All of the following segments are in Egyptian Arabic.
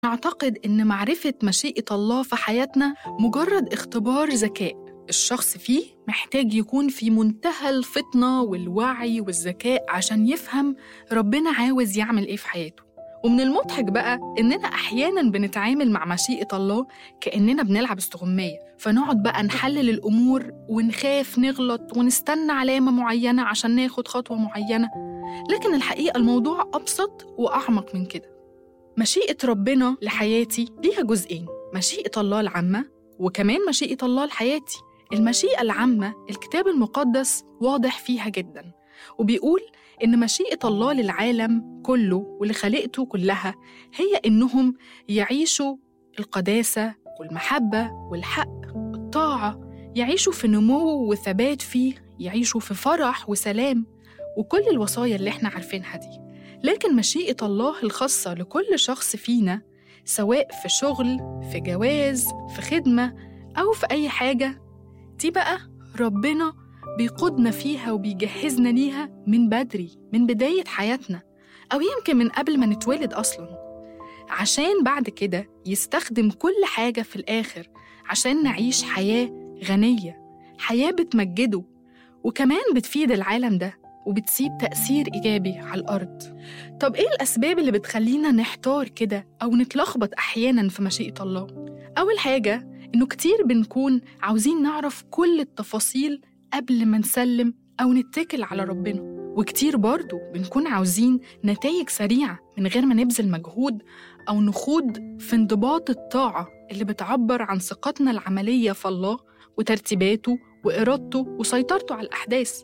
نعتقد إن معرفة مشيئة الله في حياتنا مجرد اختبار ذكاء الشخص فيه محتاج يكون في منتهى الفطنة والوعي والذكاء عشان يفهم ربنا عاوز يعمل إيه في حياته ومن المضحك بقى إننا أحياناً بنتعامل مع مشيئة الله كأننا بنلعب استغماية فنقعد بقى نحلل الأمور ونخاف نغلط ونستنى علامة معينة عشان ناخد خطوة معينة لكن الحقيقة الموضوع أبسط وأعمق من كده مشيئة ربنا لحياتي ليها جزئين مشيئة الله العامة وكمان مشيئة الله لحياتي المشيئة العامة الكتاب المقدس واضح فيها جدا وبيقول إن مشيئة الله للعالم كله ولخليقته كلها هي إنهم يعيشوا القداسة والمحبة والحق والطاعة يعيشوا في نمو وثبات فيه يعيشوا في فرح وسلام وكل الوصايا اللي احنا عارفينها دي لكن مشيئة الله الخاصة لكل شخص فينا سواء في شغل في جواز في خدمة أو في أي حاجة دي بقى ربنا بيقودنا فيها وبيجهزنا ليها من بدري من بداية حياتنا أو يمكن من قبل ما نتولد أصلا عشان بعد كده يستخدم كل حاجة في الآخر عشان نعيش حياة غنية حياة بتمجده وكمان بتفيد العالم ده وبتسيب تأثير إيجابي على الأرض طب إيه الأسباب اللي بتخلينا نحتار كده أو نتلخبط أحيانا في مشيئة الله؟ أول حاجة إنه كتير بنكون عاوزين نعرف كل التفاصيل قبل ما نسلم أو نتكل على ربنا وكتير برضو بنكون عاوزين نتائج سريعة من غير ما نبذل مجهود أو نخوض في انضباط الطاعة اللي بتعبر عن ثقتنا العملية في الله وترتيباته وإرادته وسيطرته على الأحداث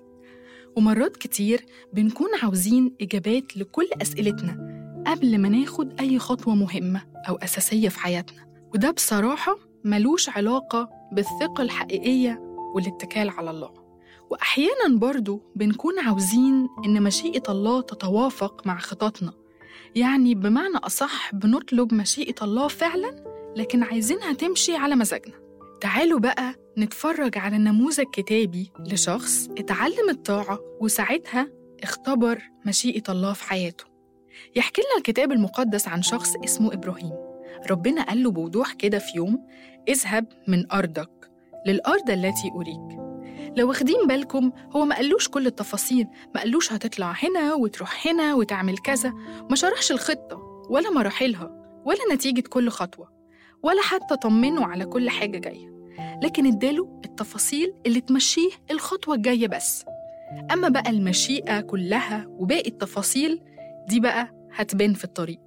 ومرات كتير بنكون عاوزين إجابات لكل أسئلتنا قبل ما ناخد أي خطوة مهمة أو أساسية في حياتنا وده بصراحة ملوش علاقة بالثقة الحقيقية والاتكال على الله وأحيانا برضو بنكون عاوزين إن مشيئة الله تتوافق مع خططنا يعني بمعنى أصح بنطلب مشيئة الله فعلا لكن عايزينها تمشي على مزاجنا تعالوا بقى نتفرج على نموذج كتابي لشخص اتعلم الطاعة وساعتها اختبر مشيئة الله في حياته يحكي لنا الكتاب المقدس عن شخص اسمه إبراهيم ربنا قال له بوضوح كده في يوم اذهب من أرضك للأرض التي أريك لو واخدين بالكم هو ما قالوش كل التفاصيل ما قالوش هتطلع هنا وتروح هنا وتعمل كذا ما شرحش الخطة ولا مراحلها ولا نتيجة كل خطوة ولا حتى طمنه على كل حاجة جاية لكن اداله التفاصيل اللي تمشيه الخطوة الجاية بس أما بقى المشيئة كلها وباقي التفاصيل دي بقى هتبان في الطريق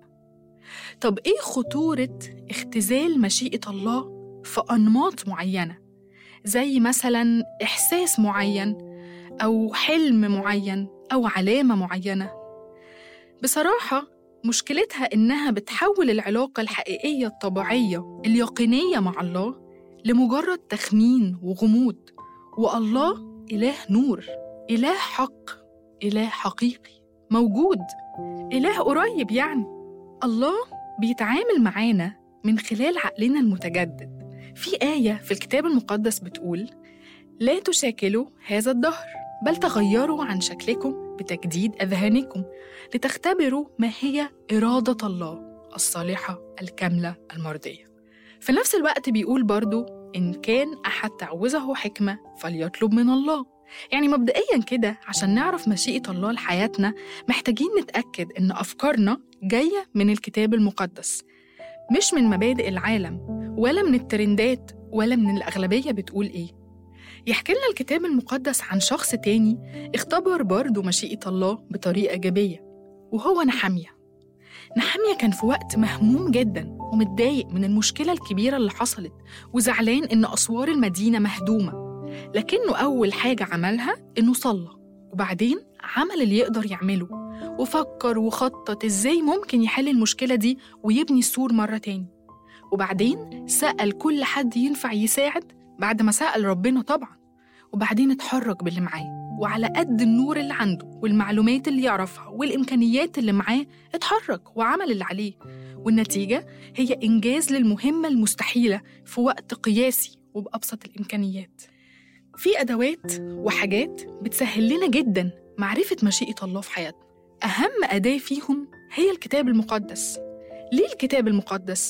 طب إيه خطورة اختزال مشيئة الله في أنماط معينة زي مثلا إحساس معين أو حلم معين أو علامة معينة بصراحة مشكلتها إنها بتحول العلاقة الحقيقية الطبيعية اليقينية مع الله لمجرد تخمين وغموض والله إله نور إله حق إله حقيقي موجود إله قريب يعني الله بيتعامل معانا من خلال عقلنا المتجدد في آية في الكتاب المقدس بتقول لا تشاكلوا هذا الدهر بل تغيروا عن شكلكم بتجديد أذهانكم لتختبروا ما هي إرادة الله الصالحة الكاملة المرضية في نفس الوقت بيقول برضو إن كان أحد تعوزه حكمة فليطلب من الله يعني مبدئيا كده عشان نعرف مشيئة الله لحياتنا محتاجين نتأكد إن أفكارنا جاية من الكتاب المقدس مش من مبادئ العالم ولا من الترندات ولا من الأغلبية بتقول إيه يحكي لنا الكتاب المقدس عن شخص تاني اختبر برضه مشيئة الله بطريقة إيجابية وهو نحمية نحمية كان في وقت مهموم جدا ومتضايق من المشكلة الكبيرة اللي حصلت وزعلان إن أسوار المدينة مهدومة لكنه أول حاجة عملها إنه صلى وبعدين عمل اللي يقدر يعمله وفكر وخطط إزاي ممكن يحل المشكلة دي ويبني السور مرة تاني وبعدين سأل كل حد ينفع يساعد بعد ما سأل ربنا طبعا وبعدين اتحرك باللي معاه وعلى قد النور اللي عنده والمعلومات اللي يعرفها والإمكانيات اللي معاه اتحرك وعمل اللي عليه والنتيجة هي إنجاز للمهمة المستحيلة في وقت قياسي وبأبسط الإمكانيات في أدوات وحاجات بتسهل لنا جدا معرفة مشيئة الله في حياتنا أهم أداة فيهم هي الكتاب المقدس ليه الكتاب المقدس؟